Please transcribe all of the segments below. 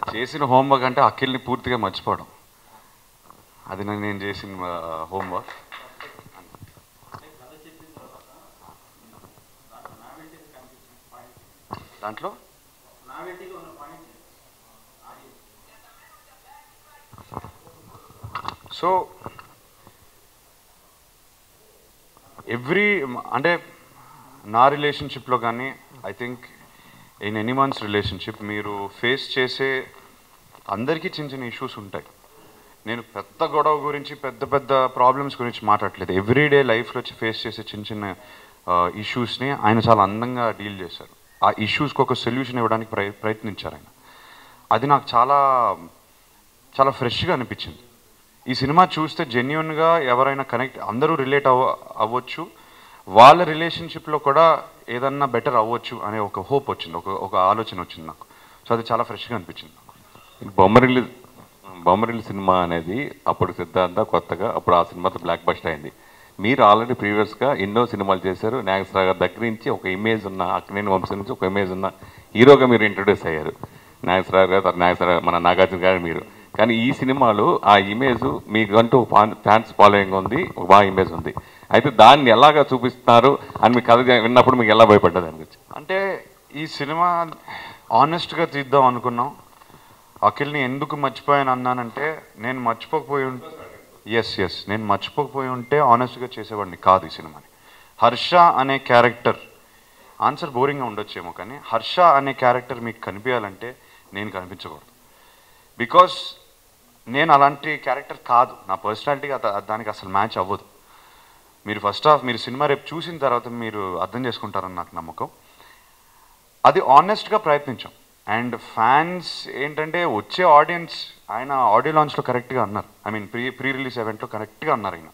చేసిన హోంవర్క్ అంటే అఖిల్ని పూర్తిగా మర్చిపోవడం అది నేను నేను చేసిన హోంవర్క్ దాంట్లో సో ఎవ్రీ అంటే నా రిలేషన్షిప్లో కానీ I think in anyone's relationship మీరు ఫేస్ చేసే అందరికీ చిన్న చిన్న ఇష్యూస్ ఉంటాయి నేను పెద్ద గొడవ గురించి పెద్ద పెద్ద ప్రాబ్లమ్స్ గురించి మాట్లాడలేదు ఎవ్రీడే లైఫ్లో వచ్చి ఫేస్ చేసే చిన్న చిన్న ఇష్యూస్ని ఆయన చాలా అందంగా డీల్ చేశారు ఆ ఇష్యూస్కి ఒక సొల్యూషన్ ఇవ్వడానికి ప్రయ ప్రయత్నించారు ఆయన అది నాకు చాలా చాలా ఫ్రెష్గా అనిపించింది ఈ సినిమా చూస్తే జెన్యున్గా ఎవరైనా కనెక్ట్ అందరూ రిలేట్ అవ్వ అవ్వచ్చు వాళ్ళ రిలేషన్షిప్లో కూడా ఏదన్నా బెటర్ అవ్వచ్చు అనే ఒక హోప్ వచ్చింది ఒక ఒక ఆలోచన వచ్చింది నాకు సో అది చాలా ఫ్రెష్గా అనిపించింది నాకు బొమ్మరిల్లు బొమ్మరిల్లు సినిమా అనేది అప్పుడు సిద్ధాంత కొత్తగా అప్పుడు ఆ సినిమాతో బ్లాక్ బస్టర్ అయింది మీరు ఆల్రెడీ ప్రీవియస్గా ఎన్నో సినిమాలు చేశారు నాగేశ్వరరావు గారి దగ్గర నుంచి ఒక ఇమేజ్ ఉన్న అక్కినేని వంశం నుంచి ఒక ఇమేజ్ ఉన్న హీరోగా మీరు ఇంట్రొడ్యూస్ అయ్యారు నాగేశ్వరరావు గారు తర్వాత నాగేశ్వరరావు మన నాగార్జున గారు మీరు కానీ ఈ సినిమాలో ఆ ఇమేజ్ మీకంటూ ఫ్యాన్స్ ఫాలోయింగ్ ఉంది ఒక బాగా ఇమేజ్ ఉంది అయితే దాన్ని ఎలాగా చూపిస్తున్నారు అని మీ కథ విన్నప్పుడు మీకు ఎలా భయపడ్డది అనిపించి అంటే ఈ సినిమా ఆనెస్ట్గా తీద్దాం అనుకున్నాం అఖిల్ని ఎందుకు మర్చిపోయాను అన్నానంటే నేను మర్చిపోకపోయి ఉంటే ఎస్ ఎస్ నేను మర్చిపోకపోయి ఉంటే ఆనెస్ట్గా చేసేవాడిని కాదు ఈ సినిమాని హర్ష అనే క్యారెక్టర్ ఆన్సర్ బోరింగ్గా ఉండొచ్చేమో కానీ హర్ష అనే క్యారెక్టర్ మీకు కనిపించాలంటే నేను కనిపించకూడదు బికాస్ నేను అలాంటి క్యారెక్టర్ కాదు నా పర్సనాలిటీగా దానికి అసలు మ్యాచ్ అవ్వదు మీరు ఫస్ట్ ఆఫ్ మీరు సినిమా రేపు చూసిన తర్వాత మీరు అర్థం చేసుకుంటారని నాకు నమ్మకం అది ఆనెస్ట్గా ప్రయత్నించాం అండ్ ఫ్యాన్స్ ఏంటంటే వచ్చే ఆడియన్స్ ఆయన ఆడియో లాంచ్లో కరెక్ట్గా అన్నారు I mean pre pre release ఈవెంట్లో కరెక్ట్గా అన్నారు ఆయన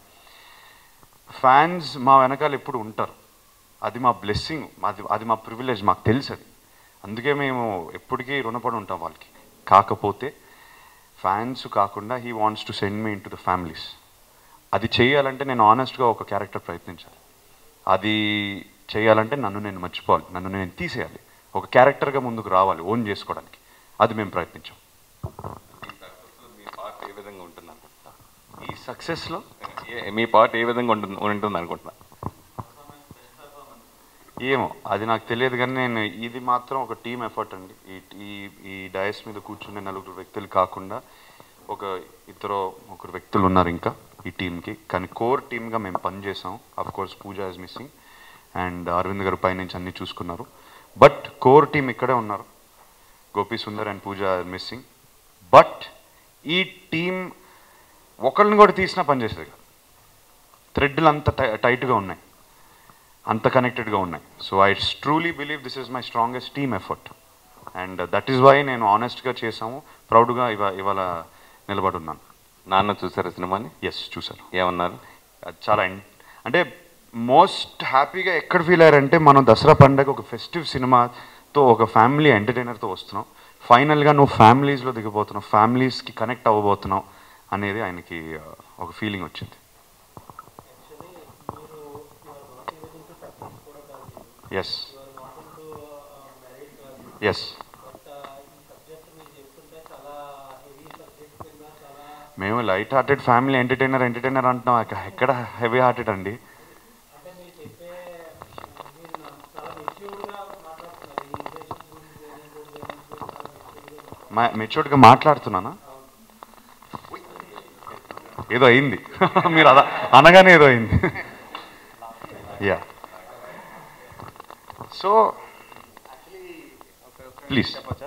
ఫ్యాన్స్ మా వెనకాల ఎప్పుడు ఉంటారు అది మా బ్లెస్సింగ్ మాది అది మా ప్రివిలేజ్ మాకు తెలుసు అది అందుకే మేము ఎప్పటికీ రుణపడి ఉంటాం వాళ్ళకి కాకపోతే ఫ్యాన్స్ కాకుండా he wants to send me into the families అది చేయాలంటే నేను ఆనెస్ట్గా ఒక క్యారెక్టర్ ప్రయత్నించాలి అది చేయాలంటే నన్ను నేను మర్చిపోవాలి నన్ను నేను తీసేయాలి ఒక క్యారెక్టర్గా ముందుకు రావాలి ఓన్ చేసుకోవడానికి అది మేము ప్రయత్నించాం మీ పార్ట్ ఏ విధంగా ఉంటుంది అనుకుంటున్నా ఈ సక్సెస్లో ఏ- మీ పార్ట్ ఏ విధంగా ఉంటుంది ఉంటుంది అనుకుంటున్నా ఏమో అది నాకు తెలియదు కానీ నేను ఇది మాత్రం ఒక టీమ్ ఎఫర్ట్ అండి ఈ ఈ ఈ డయస్ మీద కూర్చునే నలుగురు వ్యక్తులు కాకుండా ఒక ఇద్దరు ఒకరు వ్యక్తులు ఉన్నారు ఇంకా ఈ టీంకి కానీ కోర్ టీమ్గా మేము పనిచేసాం of course Pooja is missing and Aravind గారు పైనుంచి అన్ని చూసుకున్నారు బట్ కోర్ టీం ఇక్కడే ఉన్నారు Gopi Sundar and Pooja are missing but ఈ టీం ఒకళ్ళని కూడా తీసినా పనిచేసేది కాదు థ్రెడ్లు అంత టై టైట్గా ఉన్నాయి అంత కనెక్టెడ్గా ఉన్నాయి so I truly believe this is my strongest team effort and that is why నేను ఆనెస్ట్గా చేసాము ప్రౌడ్గా ఇవా ఇవాళ నిలబడి ఉన్నాను నాన్న చూసారా సినిమాని ఎస్ చూసాను ఏమన్నారు అది చాలా ఎన్- అంటే మోస్ట్ హ్యాపీగా ఎక్కడ ఫీల్ అయ్యారంటే మనం దసరా పండగ ఒక ఫెస్టివ్ సినిమాతో ఒక ఫ్యామిలీ ఎంటర్టైనర్తో వస్తున్నాం ఫైనల్గా నువ్వు ఫ్యామిలీస్లో దిగిపోతున్నావు ఫ్యామిలీస్కి కనెక్ట్ అవ్వబోతున్నావు అనేది ఆయనకి ఆ, ఒక ఫీలింగ్ వచ్చింది ఎస్ ఎస్ మేము light hearted family entertainer entertainer అంటున్నాం అక్క- ఎక్కడ హెవీ హార్టెడ్ అండి మా మెచ్యూర్డ్గా మాట్లాడుతున్నానా ఏదో అయింది మీరు అలా అనగానే ఏదో అయింది యా సో ప్లీజ్